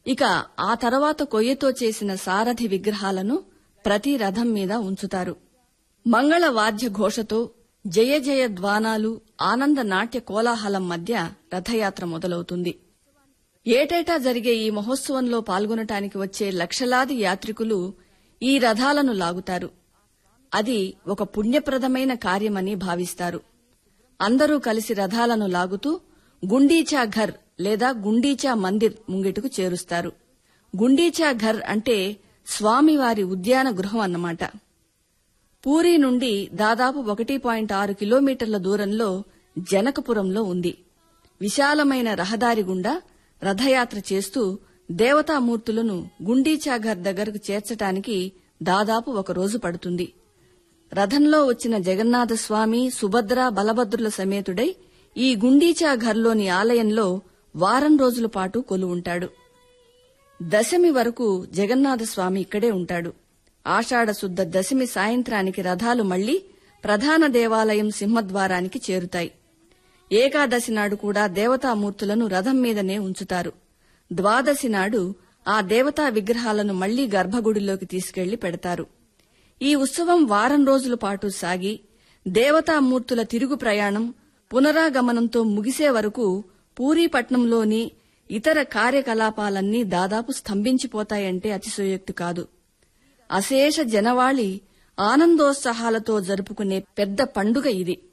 ఇక ఆ తర్వాత కొయ్యతో చేసిన సారథి విగ్రహాలను ప్రతి రథం మీద ఉంచుతారు మంగళ వాద్య ఘోషతో జయ జయ ధ్వానాలు ఆనంద నాట్య కోలాహలం మధ్య రథయాత్ర మొదలవుతుంది ఏటేటా జరిగే ఈ మహోత్సవంలో పాల్గొనటానికి వచ్చే లక్షలాది యాత్రికులు ఈ రథాలను లాగుతారు అది ఒక పుణ్యప్రదమైన కార్యమని భావిస్తారు అందరూ కలిసి రథాలను లాగుతూ గుండీచా ఘర్ లేదా గుండీచా మందిర్ ముంగిటకు చేరుస్తారు గుండీచా ఘర్ అంటే స్వామివారి ఉద్యాన గృహం అన్నమాట పూరీ నుండి దాదాపు ఒకటి పాయింట్ ఆరు కిలోమీటర్ల దూరంలో జనకపురంలో ఉంది విశాలమైన రహదారి గుండా రథయాత్ర చేస్తూ దేవతామూర్తులను గుండీచాఘర్ దగ్గరకు చేర్చటానికి దాదాపు ఒక రోజు పడుతుంది రథంలో వచ్చిన జగన్నాథస్వామి సుభద్ర బలభద్రుల సమేతుడై ఈ గుండీచాఘర్లోని ఆలయంలో వారం రోజుల పాటు కొలువుంటాడు దశమి వరకు జగన్నాథస్వామి ఇక్కడే ఉంటాడు ఆషాఢ శుద్ధ దశమి సాయంత్రానికి రథాలు మళ్లీ ప్రధాన దేవాలయం సింహద్వారానికి చేరుతాయి ఏకాదశి నాడు కూడా దేవతామూర్తులను రథం మీదనే ఉంచుతారు ద్వాదశి నాడు ఆ దేవతా విగ్రహాలను మళ్లీ గర్భగుడిలోకి తీసుకెళ్లి పెడతారు ఈ ఉత్సవం వారం రోజుల పాటు సాగి దేవతామూర్తుల తిరుగు ప్రయాణం పునరాగమనంతో ముగిసే వరకు పూరీపట్నంలోని ఇతర కార్యకలాపాలన్నీ దాదాపు స్తంభించిపోతాయంటే అతిశయోక్తి కాదు అశేష జనవాళి ఆనందోత్సాహాలతో జరుపుకునే పెద్ద పండుగ ఇది